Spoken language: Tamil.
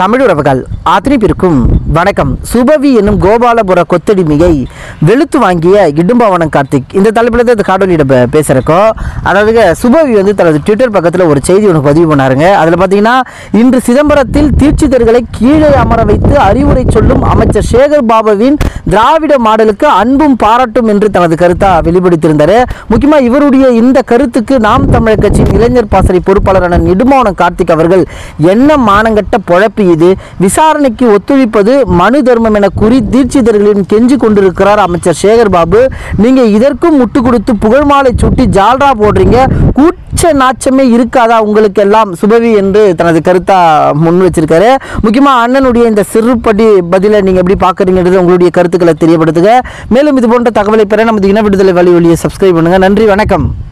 தமிழ் உறவுகள் அத்தனை பேருக்கும் வணக்கம் சுபவி என்னும் கோபாலபுர கொத்தடிமையை வெளுத்து வாங்கிய இடும்பாவனம் கார்த்திக் இந்த தலைப்பில் தான் இந்த காடொலியிட பேசுகிறக்கோ அதாவது சுபவி வந்து தனது ட்விட்டர் பக்கத்தில் ஒரு செய்தி ஒன்று பதிவு பண்ணாருங்க அதில் பார்த்தீங்கன்னா இன்று சிதம்பரத்தில் தீட்சிதர்களை கீழே அமர வைத்து அறிவுரை சொல்லும் அமைச்சர் சேகர் பாபுவின் திராவிட மாடலுக்கு அன்பும் பாராட்டும் என்று தனது கருத்தா வெளிப்படுத்தியிருந்தாரு முக்கியமாக இவருடைய இந்த கருத்துக்கு நாம் தமிழர் கட்சியின் இளைஞர் பாசறை பொறுப்பாளரான இடுமாவனம் கார்த்திக் அவர்கள் என்ன மானங்கட்ட பொழப்பு இது விசாரணைக்கு ஒத்துழைப்பது மனு தர்மம் என கூறி தீட்சிதர்களின் கெஞ்சி கொண்டிருக்கிறார் அமைச்சர் சேகர் பாபு நீங்க இதற்கும் முட்டு கொடுத்து புகழ் மாலை சுட்டி ஜால்ரா போடுறீங்க கூச்ச நாச்சமே இருக்காதா உங்களுக்கு எல்லாம் சுபவி என்று தனது கருத்தா முன் வச்சிருக்காரு முக்கியமா அண்ணனுடைய இந்த சிறுபடி பதிலை நீங்க எப்படி பாக்குறீங்கிறது உங்களுடைய கருத்துக்களை தெரியப்படுத்துங்க மேலும் இது போன்ற தகவலை பெற நமது இன விடுதலை வழி வழியை சப்ஸ்கிரைப் பண்ணுங்க நன்றி வணக்கம்